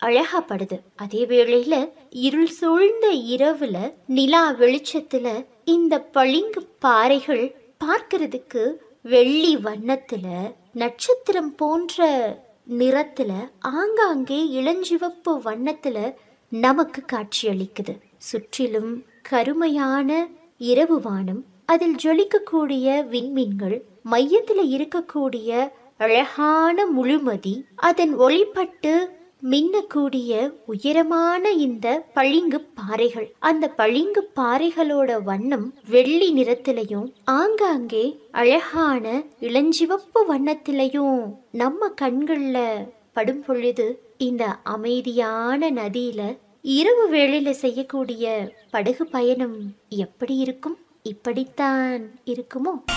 அழகாப்படுது அதே வேளையில இருள் சூழ்ந்த இரவுல நிலா வெளிச்சத்துல இந்த பளிங்கு பாறைகள் பார்க்கிறதுக்கு வெள்ளி வண்ணத்துல நட்சத்திரம் போன்ற நிறத்துல ஆங்காங்கே இளஞ்சிவப்பு வண்ணத்துல நமக்கு காட்சியளிக்குது சுற்றிலும் கருமையான இரவு வானம் அதில் ஜொலிக்கக்கூடிய விண்மீன்கள் மையத்துல இருக்கக்கூடிய அழகான முழுமதி அதன் ஒளிப்பட்டு மின்னக்கூடிய உயரமான இந்த பளிங்கு பாறைகள் அந்த பளிங்கு பாறைகளோட வண்ணம் வெள்ளி நிறத்திலையும் ஆங்காங்கே அழகான இளஞ்சிவப்பு வண்ணத்திலையும் நம்ம கண்கள்ல படும் பொழுது இந்த அமைதியான நதியில இரவு வேளையில செய்யக்கூடிய படகு பயணம் எப்படி இருக்கும் இப்படித்தான் இருக்குமோ